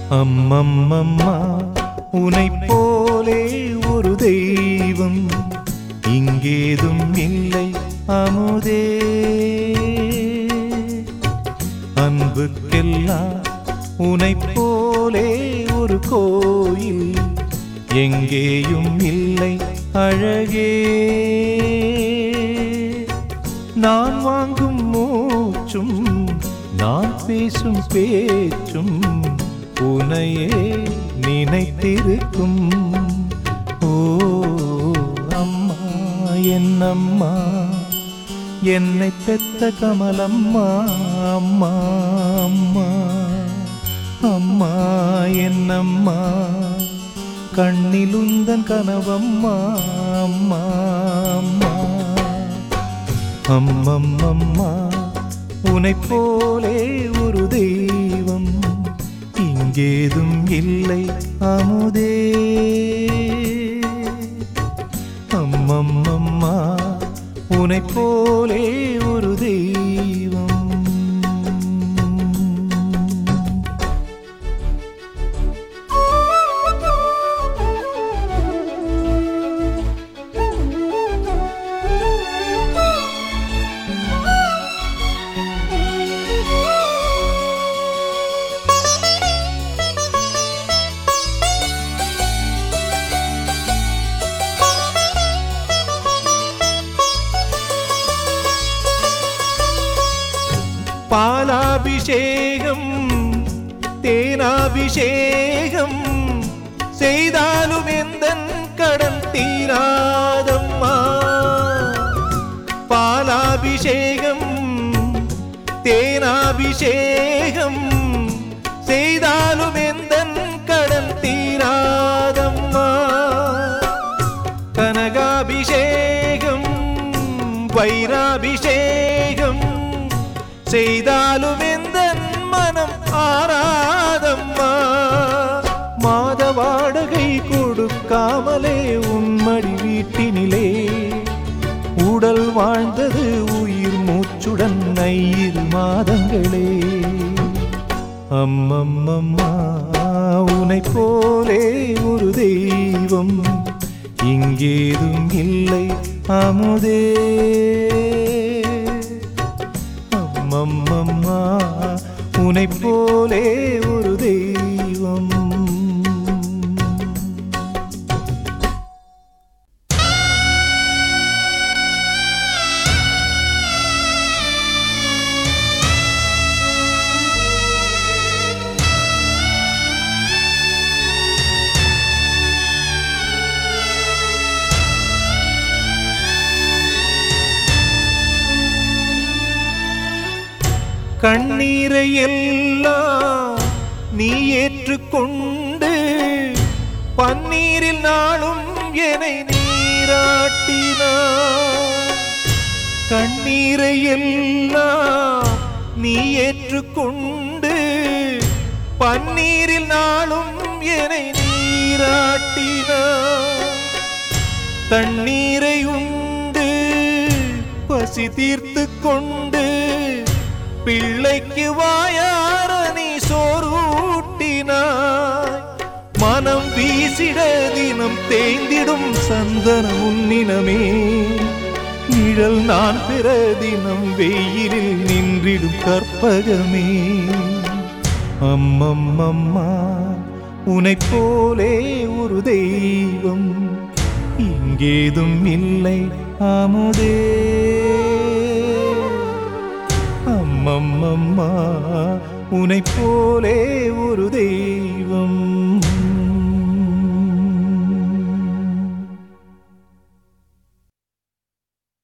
அம்மம்மம்மா உனை போலே ஒரு தெய்வம் இங்கேதும் இல்லை அமுதே அன்புக்கெல்லாம் உனை போலே ஒரு கோயில் எங்கேயும் இல்லை அழகே நான் வாங்கும் மூச்சும் நான் பேசும் பேச்சும் உனையே நினைத்திருக்கும் ஓ அம்மா என்னம்மா என்னை பெத்த கமலம்மா அம்மா அம்மா அம்மா என்னம்மா கண்ணிலுந்தன் கனவம்மா அம்மா அம்மா அம்மம்மம்மா உனை போலே ஒரு தெய்வம் இங்கேதும் இல்லை அமுதே அம்மம்மம்மா உனை போலே ஒரு தெய்வம் பாலாபிஷேகம் தேனாபிஷேகம் செய்தாலும் எந்த கடன் தீராதம்மா பாலாபிஷேகம் தேனாபிஷேகம் செய்தாலும் எந்த கடன் தீராதம்மா கனகாபிஷேகம் வைராபிஷேகம் செய்தாலும் எந்த மனம் ஆராதம்மா மாத வாடகை கொடுக்காமலே உன்மடி வீட்டினிலே உடல் வாழ்ந்தது உயிர் மூச்சுடன் ஐயிரு மாதங்களே அம்மம்மம்மா உனை போலே ஒரு தெய்வம் இங்கேதும் இல்லை அமுதே அம்மம்மம்மா உனை போலே ஒரு தெய்வம் கண்ணீரை எல்லாம் நீ ஏற்றுக்கொண்டு பன்னீரில் நாளும் என்னை நீராட்டினார் கண்ணீரை எல்லாம் நீ ஏற்றுக்கொண்டு பன்னீரில் நாளும் என்னை நீராட்டினார் தண்ணீரை உண்டு பசி தீர்த்து கொண்டு பிள்ளைக்கு வாயார நீ சோறூட்டினாய் மனம் வீசிட தினம் தேய்ந்திடும் சந்தன உன்னினமே நிழல் நான் பிற தினம் வெயிலில் நின்றிடும் கற்பகமே அம்மம்மம்மா உனை போலே ஒரு தெய்வம் இங்கேதும் இல்லை அமுதே அம்மம்மம்மா உனை போலே ஒரு தெய்வம்